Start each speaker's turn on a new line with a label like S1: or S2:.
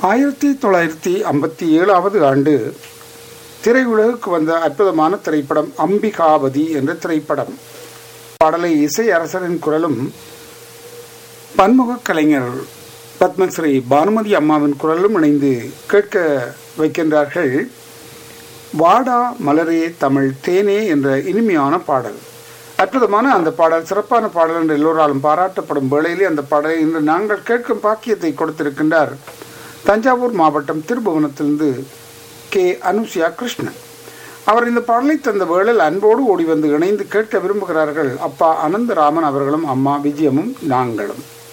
S1: ஆயிரத்தி தொள்ளாயிரத்தி ஐம்பத்தி ஏழாவது ஆண்டு திரையுலகுக்கு வந்த அற்புதமான திரைப்படம் அம்பிகாவதி என்ற திரைப்படம் பாடலை இசை அரசரின் குரலும் பன்முக கலைஞர் பத்மஸ்ரீ பானுமதி அம்மாவின் குரலும் இணைந்து கேட்க வைக்கின்றார்கள் வாடா மலரே தமிழ் தேனே என்ற இனிமையான பாடல் அற்புதமான அந்த பாடல் சிறப்பான பாடல் என்று எல்லோராலும் பாராட்டப்படும் வேளையிலே அந்த பாடலை இன்று நாங்கள் கேட்கும் பாக்கியத்தை கொடுத்திருக்கின்றார் தஞ்சாவூர் மாவட்டம் திருபுவனத்திலிருந்து கே அனுசியா கிருஷ்ணன் அவர் இந்த பாடலை தந்த வேளையில் அன்போடு ஓடி வந்து இணைந்து கேட்க விரும்புகிறார்கள் அப்பா அனந்தராமன் அவர்களும் அம்மா விஜயமும் நாங்களும்